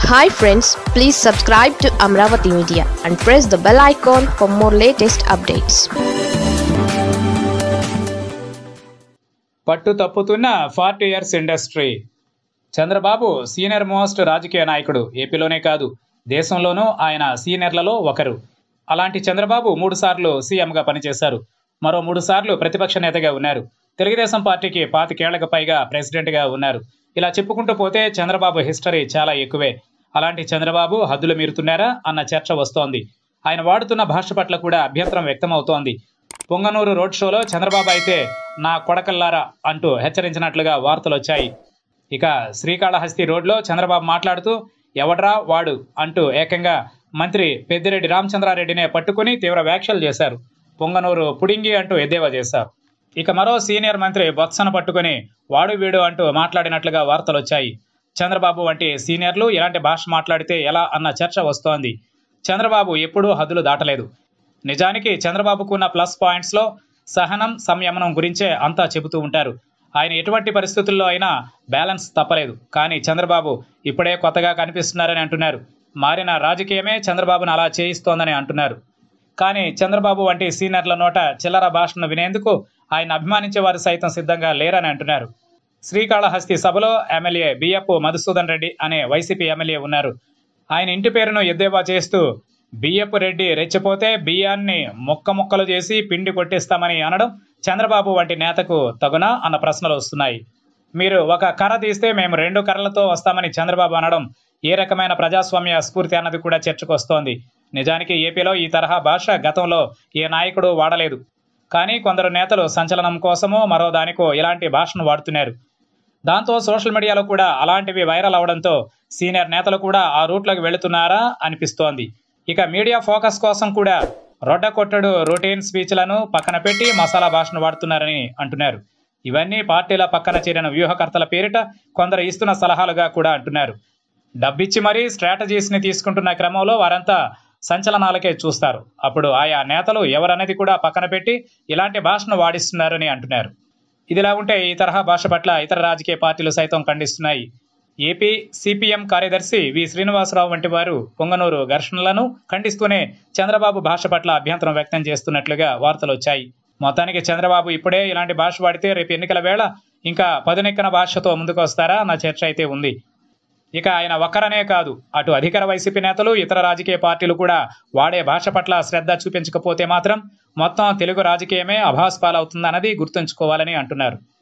hi friends please subscribe to Amaravati media and press the bell icon for more latest updates పట్టు తప్పుతున్న forty years industry Chandrababu senior most రాజకీయ నాయకుడు ఏపీలోనే కాదు దేశంలోనూ ఆయన సీనియర్లలో ఒకరు అలాంటి చంద్రబాబు మూడుసార్లు సీఎంగా పనిచేశారు మరో మూడుసార్లు ప్రతిపక్ష నేతగా ఉన్నారు తెలుగుదేశం పార్టీకి పాతికేళ్లకు పైగా ప్రెసిడెంట్గా ఉన్నారు ఇలా చెప్పుకుంటూ పోతే చంద్రబాబు హిస్టరీ చాలా ఎక్కువే అలాంటి చంద్రబాబు హద్దులు మీరుతున్నారా అన్న చర్చ వస్తోంది ఆయన వాడుతున్న భాష పట్ల కూడా అభ్యంతరం వ్యక్తమవుతోంది పొంగనూరు రోడ్ షోలో చంద్రబాబు అయితే నా కొడకల్లారా అంటూ హెచ్చరించినట్లుగా వార్తలు వచ్చాయి ఇక శ్రీకాళహస్తి రోడ్లో చంద్రబాబు మాట్లాడుతూ ఎవడ్రా వాడు అంటూ ఏకంగా మంత్రి పెద్దిరెడ్డి రామచంద్రారెడ్డినే పట్టుకుని తీవ్ర వ్యాఖ్యలు చేశారు పొంగనూరు పుడింగి అంటూ ఎద్దేవా చేశారు ఇక మరో సీనియర్ మంత్రి బొత్సను పట్టుకుని వాడు వీడు అంటూ మాట్లాడినట్లుగా వార్తలు వచ్చాయి చంద్రబాబు వంటి సీనియర్లు ఇలాంటి భాష మాట్లాడితే ఎలా అన్న చర్చ వస్తోంది చంద్రబాబు ఎప్పుడూ హద్దులు దాటలేదు నిజానికి చంద్రబాబుకు ఉన్న ప్లస్ పాయింట్స్లో సహనం సంయమనం గురించే అంతా చెబుతూ ఉంటారు ఆయన ఎటువంటి పరిస్థితుల్లో అయినా బ్యాలెన్స్ తప్పలేదు కానీ చంద్రబాబు ఇప్పుడే కొత్తగా కనిపిస్తున్నారని అంటున్నారు మారిన రాజకీయమే చంద్రబాబును అలా చేయిస్తోందని అంటున్నారు కానీ చంద్రబాబు వంటి సీనియర్ల నోట చిల్లర భాషను వినేందుకు ఆయన అభిమానించే వారు సైతం సిద్ధంగా లేరని అంటున్నారు శ్రీకాళహస్తి సభలో ఎమ్మెల్యే బియ్యపు మధుసూదన్ రెడ్డి అనే వైసీపీ ఎమ్మెల్యే ఉన్నారు ఆయన ఇంటి పేరును ఎద్దేవా చేస్తూ బియ్యపు రెడ్డి రెచ్చిపోతే బియ్యాన్ని మొక్క మొక్కలు చేసి పిండి కొట్టిస్తామని అనడం చంద్రబాబు వంటి నేతకు తగునా అన్న ప్రశ్నలు వస్తున్నాయి మీరు ఒక కర్ర తీస్తే మేము రెండు కర్రలతో వస్తామని చంద్రబాబు అనడం ఏ రకమైన ప్రజాస్వామ్య స్ఫూర్తి అన్నది కూడా చర్చకు వస్తోంది నిజానికి ఏపీలో ఈ తరహా భాష గతంలో ఏ నాయకుడు వాడలేదు కానీ కొందరు నేతలు సంచలనం కోసమో మరో దానికో ఇలాంటి భాషను వాడుతున్నారు దాంతో సోషల్ మీడియాలో కూడా అలాంటివి వైరల్ అవడంతో సీనియర్ నేతలు కూడా ఆ రూట్లోకి వెళుతున్నారా అనిపిస్తోంది ఇక మీడియా ఫోకస్ కోసం కూడా రొడ్డ కొట్టడు రొటీన్ స్పీచ్లను పక్కన పెట్టి మసాలా భాషను వాడుతున్నారని అంటున్నారు ఇవన్నీ పార్టీల పక్కన చేరిన వ్యూహకర్తల పేరిట కొందరు ఇస్తున్న సలహాలుగా కూడా అంటున్నారు డబ్బిచ్చి మరీ స్ట్రాటజీస్ని తీసుకుంటున్న క్రమంలో వారంతా సంచలనాలకే చూస్తారు అప్పుడు ఆయా నేతలు ఎవరనేది కూడా పక్కన పెట్టి ఇలాంటి భాషను వాడిస్తున్నారని అంటున్నారు ఇదిలా ఉంటే ఈ తరహా భాష పట్ల ఇతర రాజకీయ పార్టీలు సైతం ఖండిస్తున్నాయి ఏపీ సిపిఎం కార్యదర్శి వి శ్రీనివాసరావు వంటి వారు పొంగనూరు ఘర్షణలను ఖండిస్తూనే చంద్రబాబు భాష పట్ల అభ్యంతరం వ్యక్తం చేస్తున్నట్లుగా వార్తలు వచ్చాయి మొత్తానికి చంద్రబాబు ఇప్పుడే ఇలాంటి భాష వాడితే రేపు ఎన్నికల వేళ ఇంకా పదునెక్కన భాషతో ముందుకు వస్తారా అన్న చర్చ అయితే ఉంది ఇక ఆయన ఒక్కరనే కాదు అటు అధికార వైసీపీ నేతలు ఇతర రాజకీయ పార్టీలు కూడా వాడే భాష పట్ల శ్రద్ధ చూపించకపోతే మాత్రం మొత్తం తెలుగు రాజకీయమే అభాస్పాలవుతుందన్నది గుర్తుంచుకోవాలని అంటున్నారు